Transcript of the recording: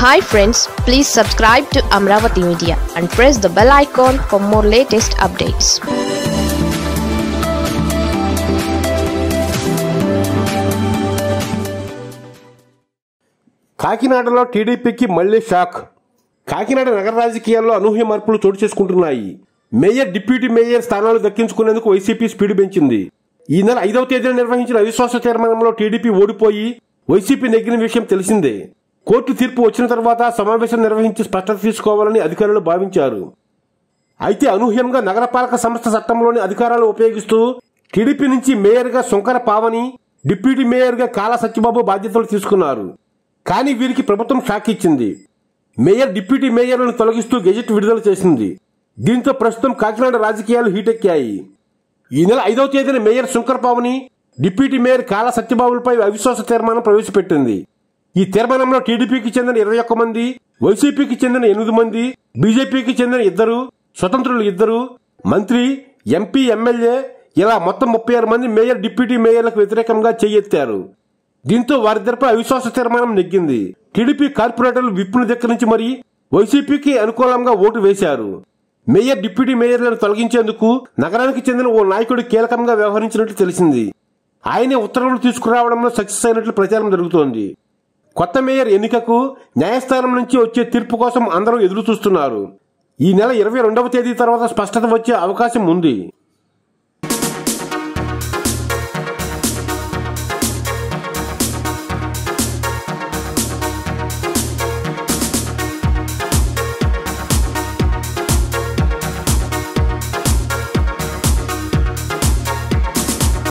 hi friends please subscribe to Amaravati media and press the bell icon for more latest updates కాకినాడలో టీడీపీకి మళ్లీ shock Kakinada నగర రాజకీయాల్లో అనూహ్య మార్పులు చోటు చేసుకుంటున్నాయి మేయర్ డిప్యూటీ మేయర్ స్థానాలు దక్కించుకునేందుకు వైసీపీ స్పీడ్ పెంచింది ఈ నెల ఐదవ తేదీన నిర్వహించిన అవిశ్వాస తీర్మానంలో టీడీపీ ఓడిపోయి వైసీపీ నెగ్గిన విషయం తెలిసిందే కోర్టు తీర్పు వచ్చిన తర్వాత సమావేశం నిర్వహించి స్పష్టత తీసుకోవాలని అధికారులు భావించారు అయితే అనూహ్యంగా నగరపాలక సంస్థ చట్టంలోని అధికారాలు ఉపయోగిస్తూ టీడీపీ నుంచి మేయర్గా శంకర పావని డిప్యూటీ మేయర్గా కాలా సత్యబాబు బాధ్యతలు తీసుకున్నారు కానీ వీరికి ప్రభుత్వం షాక్ ఇచ్చింది మేయర్ డిప్యూటీ మేయర్లను తొలగిస్తూ గెజెట్ విడుదల చేసింది దీంతో ప్రస్తుతం కాకినాడ రాజకీయాలు హీటెక్కాయి ఈ నెల ఐదవ తేదీన mayor Shankar Pavani deputy mayor Kala సత్యబాబులపై అవిశ్వాస తీర్మానం ప్రవేశపెట్టింది ఈ తీర్మానంలో టీడీపీకి చెందిన ఇరవై ఒక్క మంది వైసీపీకి చెందిన ఎనిమిది మంది బీజేపీకి చెందిన ఇద్దరు స్వతంత్రులు ఇద్దరు మంత్రి ఎంపీ ఎమ్మెల్యే ఇలా మొత్తం ముప్పై ఆరు మంది మేయర్ డిప్యూటీ మేయర్లకు వ్యతిరేకంగా చెయ్యెత్తారు దీంతో వారిద్దరిపై అవిశ్వాస తీర్మానం నెగ్గింది టీడీపీ కార్పొరేటర్లు విప్పుల దగ్గర నుంచి మరి వైసీపీకి అనుకూలంగా ఓటు వేశారు మేయర్ డిప్యూటీ మేయర్లను తొలగించేందుకు నగరానికి చెందిన ఓ నాయకుడు కీలకంగా వ్యవహరించినట్లు తెలిసింది ఆయనే ఉత్తర్వులు తీసుకురావడంలో సక్సెస్ అయినట్లు ప్రచారం జరుగుతోంది కొత్త మేయర్ ఎన్నికకు న్యాయస్థానం నుంచి వచ్చే తీర్పు కోసం అందరూ ఎదురు చూస్తున్నారు ఈ నెల ఇరవై రెండవ తేదీ తర్వాత స్పష్టత వచ్చే అవకాశం ఉంది